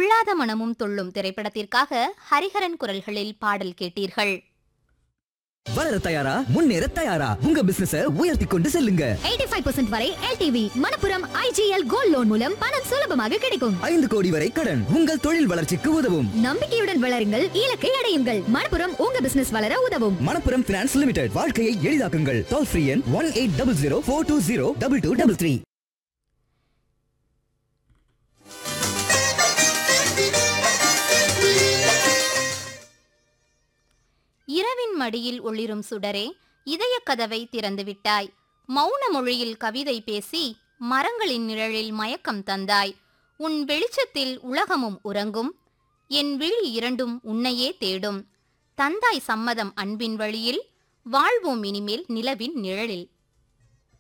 துள்ளாத மனமும் துள்ளும் திரைப்படத்திற்காக ஹரிஹரன் குரல்களில் பாடல் கேட்டீர்கள் வளர தயாரா முன்னேற தயாரா உங்க பிசினஸ உயர்த்தி கொண்டு செல்லுங்க 85% வரை LTV Manappuram IGL gold loan மூலம் பணம் சுலபமாக கிடைக்கும் ஐந்து கோடி வரை கடன் உங்கள் தொழில் வளர்ச்சிக்கு உதவும் நம்பிக்கையுடன் வளருங்கள் இலக்கை அடையுங்கள் மணப்புரம் உங்க பிசினஸ் வளர உதவும் மணப்புரம் பினான்ஸ் லிமிடெட் வாழ்க்கையை எளிதாக்குங்கள் டோல் ஃப்ரீ எண் one eight double zero four two zero double two double three இரவின் மடியில் ஒளிரும் சுடரே இதய கதவை திறந்து விட்டாய் மௌன மொழியில் கவிதை பேசி மரங்களின் நிழலில் மயக்கம் தந்தாய் உன் வெளிச்சத்தில் உலகமும் உறங்கும் என் விழி இரண்டும் உன்னையே தேடும் தந்தாய் சம்மதம் அன்பின் வழியில் வாழ்வோம் இனிமேல் நிலவின் நிழலில்